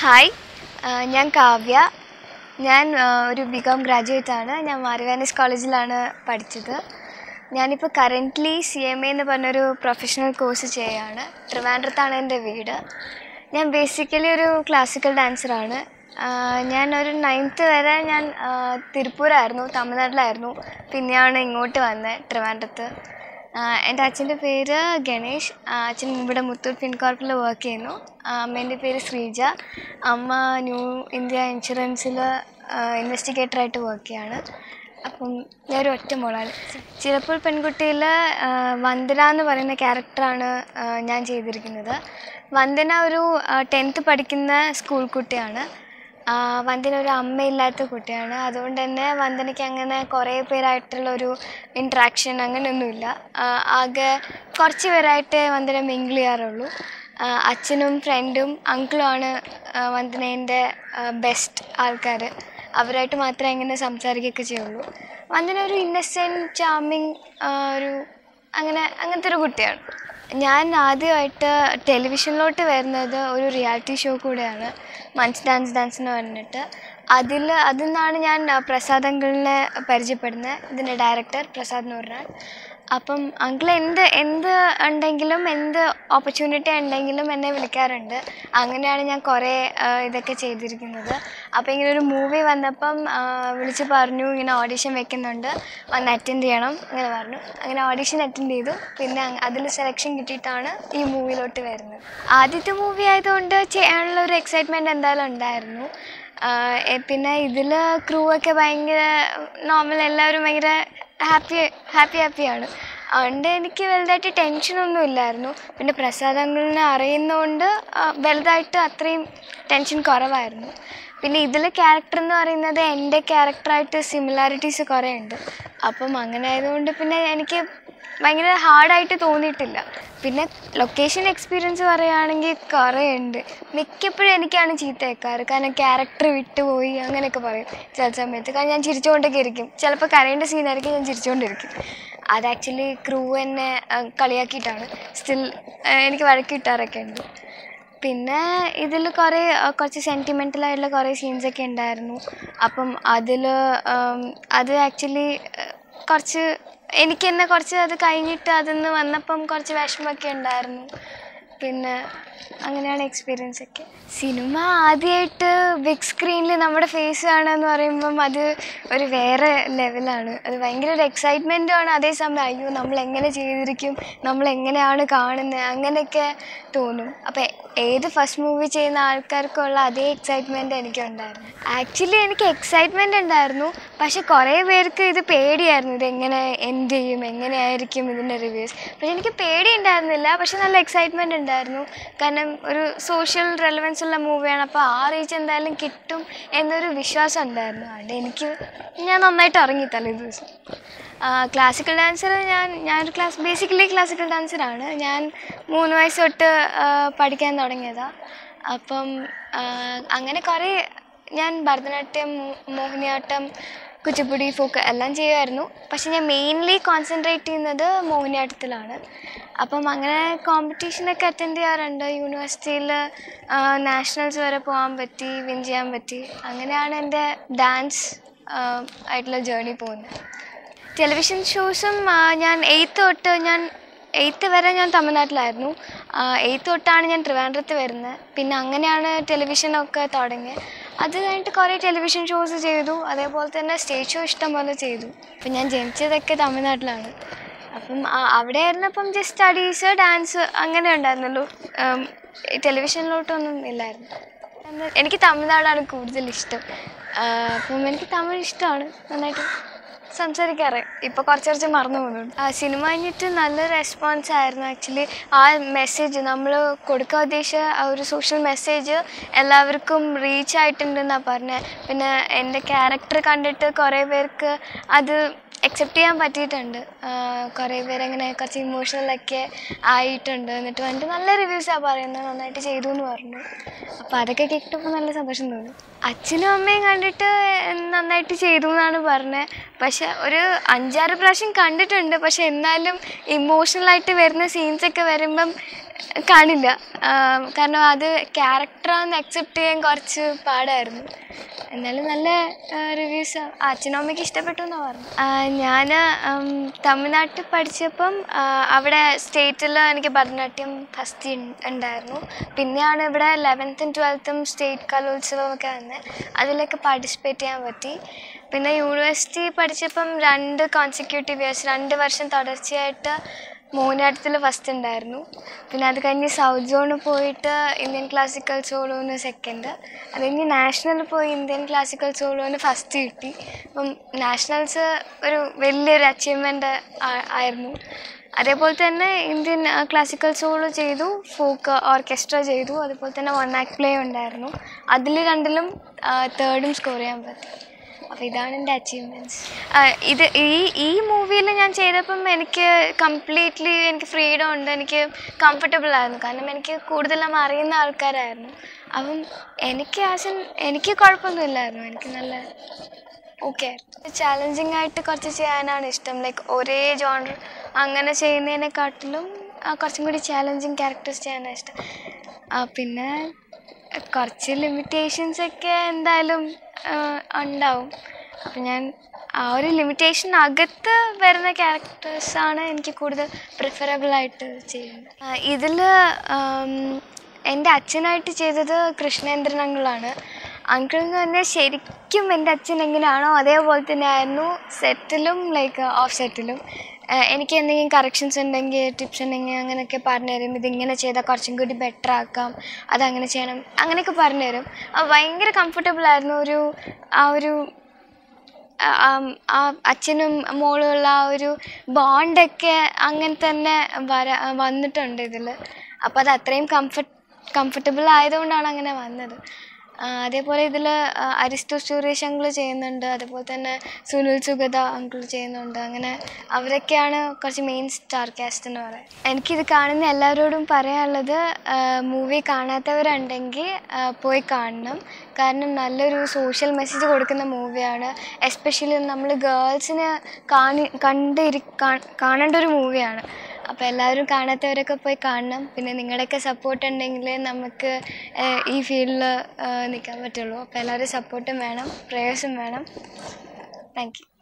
hi ആ, ഞാൻ കാവ്യ ഞാൻ ആ, ഒരു ബി കോം ഗ്രാജുവേറ്റ് ആണ് ഞാൻ മാരിവാനീസ് കോളേജിലാണ് പഠിച്ചത് ഞാനിപ്പോൾ കറൻ്റ്ലി സി എം എ എന്ന് പറഞ്ഞൊരു പ്രൊഫഷണൽ കോഴ്സ് ചെയ്യുകയാണ് ട്രിവാൻഡ്രത്താണ് എൻ്റെ വീട് ഞാൻ ബേസിക്കലി ഒരു ക്ലാസിക്കൽ ഡാൻസറാണ് ഞാൻ ഒരു നയൻത്ത് വരെ ഞാൻ ആ, തിരുപ്പൂരായിരുന്നു തമിഴ്നാട്ടിലായിരുന്നു പിന്നെയാണ് ഇങ്ങോട്ട് വന്നത് ട്രിവാൻഡ്രത്ത് ആ, എൻ്റെ അച്ഛൻ്റെ പേര് ഗണേഷ് ആ, അച്ഛൻ ഇവിടെ മുത്തൂർ ഫിൻകോർപ്പിൽ വർക്ക് ചെയ്യുന്നു ആ, അമ്മേൻ്റെ പേര് ശ്രീജ അമ്മ ന്യൂ ഇന്ത്യ ഇൻഷുറൻസിൽ ഇൻവെസ്റ്റിഗേറ്ററായിട്ട് വർക്ക് ചെയ്യാണ് അപ്പം ഞാനൊരു ഒറ്റ മോളാണ് ചിലപ്പോൾ പെൺകുട്ടിയിൽ വന്ദന എന്ന് പറയുന്ന ക്യാരക്ടറാണ് ആ, ഞാൻ ചെയ്തിരിക്കുന്നത് വന്ദന ഒരു ടെൻത്ത് പഠിക്കുന്ന സ്കൂൾ കുട്ടിയാണ് ആ, വന്ദന ഒരു അമ്മയില്ലാത്ത കുട്ടിയാണ് അതുകൊണ്ട് തന്നെ വന്ദനയ്ക്ക് അങ്ങനെ കുറേ പേരായിട്ടുള്ള ഒരു ഇൻട്രാക്ഷൻ അങ്ങനെയൊന്നുമില്ല ആ, ആകെ കുറച്ച് പേരായിട്ട് വന്ദന മിങ്കിൾ ചെയ്യാറുള്ളൂ ആ, അച്ഛനും ഫ്രണ്ടും അങ്കിളുമാണ് വന്ദനേൻ്റെ ബെസ്റ്റ് ആൾക്കാർ അവരായിട്ട് മാത്രമേ ഇങ്ങനെ സംസാരിക്കുകയൊക്കെ ചെയ്യുള്ളൂ വന്ദന ഒരു ഇന്നസെൻറ്റ് ചാമിങ് ഒരു അങ്ങനെ അങ്ങനത്തെ ഒരു കുട്ടിയാണ് ഞാൻ ആദ്യമായിട്ട് ടെലിവിഷനിലോട്ട് വരുന്നത് ഒരു റിയാലിറ്റി ഷോ കൂടെയാണ് മഞ്ച് ഡാൻസ് ഡാൻസ് എന്ന് പറഞ്ഞിട്ട് അതിൽ അതിൽ നിന്നാണ് ഞാൻ ആ, പ്രസാദ് അങ്കിളിനെ പരിചയപ്പെടുന്നത് ഇതിൻ്റെ ഡയറക്ടർ പ്രസാദ് എന്ന് പറഞ്ഞാൽ അപ്പം അങ്കിൾ എന്ത് എന്ത് ഉണ്ടെങ്കിലും എന്ത് ഓപ്പർച്യൂണിറ്റി ഉണ്ടെങ്കിലും എന്നെ വിളിക്കാറുണ്ട് അങ്ങനെയാണ് ഞാൻ കുറേ ആ, ഇതൊക്കെ ചെയ്തിരിക്കുന്നത് അപ്പോൾ ഇങ്ങനെ ഒരു മൂവി വന്നപ്പം ആ, വിളിച്ച് പറഞ്ഞു ഇങ്ങനെ ഓഡിഷൻ വെക്കുന്നുണ്ട് വന്ന് അറ്റൻഡ് ചെയ്യണം അങ്ങനെ പറഞ്ഞു അങ്ങനെ ഓഡിഷൻ അറ്റൻഡ് ചെയ്തു പിന്നെ അതിൽ സെലക്ഷൻ കിട്ടിയിട്ടാണ് ഈ മൂവിയിലോട്ട് വരുന്നത് ആദ്യത്തെ മൂവി ആയതുകൊണ്ട് ചെയ്യാനുള്ള ഒരു എക്സൈറ്റ്മെൻറ്റ് എന്തായാലും ഉണ്ടായിരുന്നു ആഹ് എ- പിന്നെ ഇതിൽ ക്രൂ ഒക്കെ ഭയങ്കര നോർമൽ എല്ലാവരും ഭയങ്കര ഹാപ്പി ഹാപ്പി ഹാപ്പിയാണ് അതുകൊണ്ട് എനിക്ക് വലുതായിട്ട് ടെൻഷനൊന്നും ഇല്ലായിരുന്നു പിന്നെ പ്രസാദ് അങ്കിളിനെ അറിയുന്നതുകൊണ്ട് ആ, വലുതായിട്ട് അത്രയും ടെൻഷൻ കുറവായിരുന്നു പിന്നെ ഇതിലെ ക്യാരക്ടർ എന്ന് പറയുന്നത് എൻ്റെ ക്യാരക്ടറായിട്ട് സിമിലാരിറ്റീസ് കുറേ ഉണ്ട് അപ്പം അങ്ങനെ ആയതുകൊണ്ട് പിന്നെ എനിക്ക് ഭയങ്കര ഹാർഡായിട്ട് തോന്നിയിട്ടില്ല പിന്നെ ലൊക്കേഷൻ എക്സ്പീരിയൻസ് പറയുകയാണെങ്കിൽ കുറേ ഉണ്ട് മിക്കപ്പോഴും എനിക്കാണ് ചീത്ത കേൾക്കാറ് കാരണം ക്യാരക്ടർ വിട്ടുപോയി അങ്ങനെയൊക്കെ പറയും ചില സമയത്ത് കാരണം ഞാൻ ചിരിച്ചുകൊണ്ടൊക്കെ ഇരിക്കും ചിലപ്പോൾ കരയേണ്ട സീനായിരിക്കും ഞാൻ ചിരിച്ചുകൊണ്ടിരിക്കും അത് ആക്ച്വലി ക്രൂ എന്നെ ആ, കളിയാക്കിയിട്ടാണ് സ്റ്റിൽ എനിക്ക് വഴക്ക് കിട്ടാറൊക്കെ ഉണ്ട് പിന്നെ ഇതിൽ കുറേ ആ, കുറച്ച് സെൻറ്റിമെൻ്റൽ ആയിട്ടുള്ള കുറേ സീൻസൊക്കെ ഉണ്ടായിരുന്നു അപ്പം അതിൽ അത് ആക്ച്വലി കുറച്ച് എനിക്ക് തന്നെ കുറച്ച് അത് കഴിഞ്ഞിട്ട് അതിൽ നിന്ന് വന്നപ്പം കുറച്ച് വിഷമമൊക്കെ ഉണ്ടായിരുന്നു പിന്നെ അങ്ങനെയാണ് എക്സ്പീരിയൻസ് ഒക്കെ സിനിമ ആദ്യമായിട്ട് ബിഗ് സ്ക്രീനിൽ നമ്മുടെ ഫേസ് കാണുക പറയുമ്പം അത് ഒരു വേറെ ലെവലാണ് അത് ഭയങ്കര ഒരു എക്സൈറ്റ്മെൻറ്റും ആണ് അതേസമയം അയ്യോ നമ്മൾ എങ്ങനെ ചെയ്തിരിക്കും നമ്മൾ എങ്ങനെയാണ് കാണുന്നത് അങ്ങനെയൊക്കെ തോന്നും അപ്പോൾ ഏത് ഫസ്റ്റ് മൂവി ചെയ്യുന്ന ആൾക്കാർക്കുള്ള അതേ എക്സൈറ്റ്മെൻറ്റ് എനിക്കുണ്ടായിരുന്നു ആക്ച്വലി എനിക്ക് എക്സൈറ്റ്മെൻറ്റ് ഉണ്ടായിരുന്നു പക്ഷെ കുറേ പേർക്ക് ഇത് പേടിയായിരുന്നു ഇത് എങ്ങനെ എൻഡ് ചെയ്യും എങ്ങനെയായിരിക്കും ഇതിൻ്റെ റിവ്യൂസ് പക്ഷെ എനിക്ക് പേടി ഉണ്ടായിരുന്നില്ല പക്ഷെ നല്ല എക്സൈറ്റ്മെൻറ്റ് ഉണ്ടായിരുന്നു കാരണം ഒരു സോഷ്യൽ റെലവൻസ് ഉള്ള മൂവിയാണ് അപ്പോൾ ആ റീച്ച് എന്തായാലും കിട്ടും എന്നൊരു വിശ്വാസം ഉണ്ടായിരുന്നു അതുകൊണ്ട് എനിക്ക് ഞാൻ നന്നായിട്ട് ഇറങ്ങി തലേ ദിവസം ക്ലാസിക്കൽ ഡാൻസർ ഞാൻ ഞാനൊരു ക്ലാസ് ബേസിക്കലി ക്ലാസിക്കൽ ഡാൻസറാണ് ഞാൻ മൂന്ന് വയസ്സ് തൊട്ട് ആ, പഠിക്കാൻ തുടങ്ങിയതാണ് അപ്പം ആ, അങ്ങനെ കുറേ ഞാൻ ഭരതനാട്യം മോ- മോഹിനിയാട്ടം കുച്ചിപ്പുടി ഫോക്ക് എല്ലാം ചെയ്യുമായിരുന്നു പക്ഷെ ഞാൻ മെയിൻലി കോൺസെൻട്രേറ്റ് ചെയ്യുന്നത് മോഹിനിയാട്ടത്തിലാണ് അപ്പം അങ്ങനെ കോമ്പറ്റീഷനൊക്കെ അറ്റൻഡ് ചെയ്യാറുണ്ട് യൂണിവേഴ്സിറ്റിയിൽ നാഷണൽസ് വരെ പോകാൻ പറ്റി വിൻ ചെയ്യാൻ പറ്റി അങ്ങനെയാണ് എൻ്റെ ഡാൻസ് ആയിട്ടുള്ള ജേർണി പോകുന്നത് ടെലിവിഷൻ ഷോസും ഞാൻ എയ്ത്ത് തൊട്ട് ഞാൻ എയ്ത്ത് വരെ ഞാൻ തമിഴ്നാട്ടിലായിരുന്നു എയ്ത്ത് തൊട്ടാണ് ഞാൻ ട്രിവാൻഡ്രത്ത് വരുന്നത് പിന്നെ അങ്ങനെയാണ് ടെലിവിഷനൊക്കെ തുടങ്ങിയത് അത് കഴിഞ്ഞിട്ട് കുറേ ടെലിവിഷൻ ഷോസ് ചെയ്തു അതേപോലെ തന്നെ സ്റ്റേജ് ഷോ ഇഷ്ടം പോലെ ചെയ്തു അപ്പം ഞാൻ ജനിച്ചതൊക്കെ തമിഴ്നാട്ടിലാണ് അപ്പം ആ- അവിടെ ആയിരുന്നപ്പം ജസ്റ്റ് സ്റ്റഡീസ് ഡാൻസ് അങ്ങനെ ഉണ്ടായിരുന്നുള്ളൂ ഉം, ടെലിവിഷനിലോട്ടൊന്നും ഇല്ലായിരുന്നു എന്ന് എനിക്ക് തമിഴ്നാടാണ് കൂടുതൽ ഇഷ്ടം ആ, അപ്പം എനിക്ക് തമിഴ് ഇഷ്ടമാണ് നന്നായിട്ട് സംസാരിക്കാറ് ഇപ്പോൾ കുറച്ച് കുറച്ച് മറന്നു പോകുന്നുണ്ട് ആ സിനിമ കഴിഞ്ഞിട്ട് നല്ല റെസ്പോൺസ് ആയിരുന്നു ആക്ച്വലി ആ മെസ്സേജ് നമ്മൾ കൊടുക്കാൻ ഉദ്ദേശിച്ച ആ ഒരു സോഷ്യൽ മെസ്സേജ് എല്ലാവർക്കും റീച്ച് ആയിട്ടുണ്ടെന്നാണ് പറഞ്ഞത് പിന്നെ എൻ്റെ ക്യാരക്ടർ കണ്ടിട്ട് കുറേ പേർക്ക് അത് അക്സെപ്റ്റ് ചെയ്യാൻ പറ്റിയിട്ടുണ്ട് ആഹ് കുറേ പേരങ്ങനെ കുറച്ച് ഇമോഷണലൊക്കെ ആയിട്ടുണ്ട് എന്നിട്ട് വന്നിട്ട് നല്ല റിവ്യൂസാണ് പറയുന്നത് നന്നായിട്ട് ചെയ്തു എന്ന് പറഞ്ഞു അപ്പോൾ അതൊക്കെ കേട്ടപ്പോൾ നല്ല സന്തോഷം തോന്നി അച്ഛനും അമ്മയും കണ്ടിട്ട് നന്നായിട്ട് ചെയ്തു എന്നാണ് പറഞ്ഞത് പക്ഷെ ഒരു അഞ്ചാറ് പ്രാവശ്യം കണ്ടിട്ടുണ്ട് പക്ഷെ എന്നാലും ഇമോഷണലായിട്ട് വരുന്ന സീൻസൊക്കെ വരുമ്പം കാണില്ല ആം, കാരണം അത് ക്യാരക്ടറാന്ന് അക്സെപ്റ്റ് ചെയ്യാൻ കുറച്ച് പാടായിരുന്നു എന്നാലും നല്ല റിവ്യൂസ് അച്ഛനും അമ്മയ്ക്ക് ഇഷ്ടപ്പെട്ടു എന്നാണ് പറഞ്ഞു ഞാൻ തമിഴ്നാട്ടിൽ പഠിച്ചപ്പം ആ, അവിടെ സ്റ്റേറ്റിൽ എനിക്ക് ഭരതനാട്യം ഫസ്റ്റ് ഉണ്ടായിരുന്നു പിന്നെയാണ് ഇവിടെ ലെവൻത്തും ട്വൽത്തും സ്റ്റേറ്റ് കലോത്സവമൊക്കെ വന്നത് അതിലൊക്കെ പാർട്ടിസിപ്പേറ്റ് ചെയ്യാൻ പറ്റി പിന്നെ യൂണിവേഴ്സിറ്റി പഠിച്ചപ്പം രണ്ട് കോൺസിക്യൂട്ടീവ് ഇയേഴ്സ് രണ്ട് വർഷം തുടർച്ചയായിട്ട് മോഹിനിയാട്ടത്തിൽ ഫസ്റ്റ് ഉണ്ടായിരുന്നു പിന്നെ അത് കഴിഞ്ഞ് സൗത്ത് സോണിൽ പോയിട്ട് ഇന്ത്യൻ ക്ലാസിക്കൽ സോളോന് സെക്കൻഡ് അത് കഴിഞ്ഞ് നാഷണലിൽ പോയി ഇന്ത്യൻ ക്ലാസിക്കൽ സോളോന് ഫസ്റ്റ് കിട്ടി അപ്പം നാഷണൽസ് ഒരു വലിയൊരു അച്ചീവ്മെൻ്റ് ആയിരുന്നു അതേപോലെ തന്നെ ഇന്ത്യൻ ക്ലാസിക്കൽ സോളോ ചെയ്തു ഫോക്ക് ഓർക്കസ്ട്ര ചെയ്തു അതുപോലെ തന്നെ വൺ ആക്ട് പ്ലേ ഉണ്ടായിരുന്നു അതിൽ രണ്ടിലും തേർഡും സ്കോർ ചെയ്യാൻ പറ്റി അപ്പോൾ ഇതാണ് എൻ്റെ അച്ചീവ്മെൻറ്റ്സ് ഇത് ഈ ഈ മൂവിയിൽ ഞാൻ ചെയ്തപ്പം എനിക്ക് കംപ്ലീറ്റ്ലി എനിക്ക് ഫ്രീഡം ഉണ്ട് എനിക്ക് കംഫർട്ടബിൾ ആയിരുന്നു കാരണം എനിക്ക് കൂടുതലും അറിയുന്ന ആൾക്കാരായിരുന്നു അപ്പം എനിക്ക് ആശൻ എനിക്ക് കുഴപ്പമൊന്നുമില്ലായിരുന്നു എനിക്ക് നല്ല ഓക്കെ ആയിരുന്നു ചാലഞ്ചിങ് ആയിട്ട് കുറച്ച് ചെയ്യാനാണ് ഇഷ്ടം ലൈക്ക് ഒരേ ജോണർ അങ്ങനെ ചെയ്യുന്നതിനെക്കാട്ടിലും ആ, കുറച്ചും കൂടി ചാലഞ്ചിങ് ക്യാരക്ടേഴ്സ് ചെയ്യാനാണ് ഇഷ്ടം ആ, പിന്നെ കുറച്ച് ലിമിറ്റേഷൻസ് ഒക്കെ എന്തായാലും ആ, ഉണ്ടാവും അപ്പം ഞാൻ ആ ഒരു ലിമിറ്റേഷൻ അകത്ത് വരുന്ന ക്യാരക്ടേഴ്സാണ് എനിക്ക് കൂടുതൽ പ്രിഫറബിൾ ആയിട്ട് ചെയ്യുന്നത് ഇതിൽ എൻ്റെ അച്ഛനായിട്ട് ചെയ്തത് കൃഷ്ണേന്ദ്രൻ അങ്കിളാണ് അങ്കിൾ എന്ന് പറഞ്ഞാൽ ശരിക്കും എൻ്റെ അച്ഛൻ എങ്ങനെയാണോ അതേപോലെ തന്നെ ആയിരുന്നു സെറ്റിലും ലൈക്ക് ഓഫ് സെറ്റിലും എനിക്ക് എന്തെങ്കിലും കറക്ഷൻസ് ഉണ്ടെങ്കിൽ ടിപ്സ് ഉണ്ടെങ്കിൽ അങ്ങനെയൊക്കെ പറഞ്ഞു തരും ഇതിങ്ങനെ ചെയ്താൽ കുറച്ചും കൂടി ബെറ്റർ ആക്കാം അതങ്ങനെ ചെയ്യണം അങ്ങനെയൊക്കെ പറഞ്ഞു തരും അത് ഭയങ്കര കംഫർട്ടബിൾ ആയിരുന്നു ഒരു ആ ഒരു ആ- ആം- ആ അച്ഛനും മോളുമുള്ള ആ ഒരു ബോണ്ടൊക്കെ അങ്ങനെ തന്നെ വര വന്നിട്ടുണ്ട് ഇതിൽ അപ്പോൾ അത് അത്രയും കംഫർട്ട് കംഫർട്ടബിൾ ആയതുകൊണ്ടാണ് അങ്ങനെ വന്നത് ആ, അതേപോലെ ഇതിൽ അരിസ്റ്റോ സുരേഷ് അങ്കിൾ ചെയ്യുന്നുണ്ട് അതേപോലെ തന്നെ സുനിൽ സുഗത അങ്കിൾ ചെയ്യുന്നുണ്ട് അങ്ങനെ അവരൊക്കെയാണ് കുറച്ച് മെയിൻ സ്റ്റാർ കാസ്റ്റ് എന്ന് പറയാം എനിക്കിത് കാണുന്ന എല്ലാവരോടും പറയാനുള്ളത് മൂവി കാണാത്തവരുണ്ടെങ്കിൽ ആ, പോയി കാണണം കാരണം നല്ലൊരു സോഷ്യൽ മെസ്സേജ് കൊടുക്കുന്ന മൂവിയാണ് എസ്പെഷ്യലി നമ്മൾ ഗേൾസിന് കാണി കണ്ടിരി കാ- കാണേണ്ട ഒരു മൂവിയാണ് അപ്പോൾ എല്ലാവരും കാണാത്തവരൊക്കെ പോയി കാണണം പിന്നെ നിങ്ങളുടെയൊക്കെ സപ്പോർട്ട് ഉണ്ടെങ്കിൽ നമുക്ക് ഏഹ്, ഈ ഫീൽഡിൽ നിൽക്കാൻ പറ്റുള്ളൂ അപ്പോൾ എല്ലാവരും സപ്പോർട്ടും വേണം പ്രേയേഴ്സും വേണം താങ്ക് യു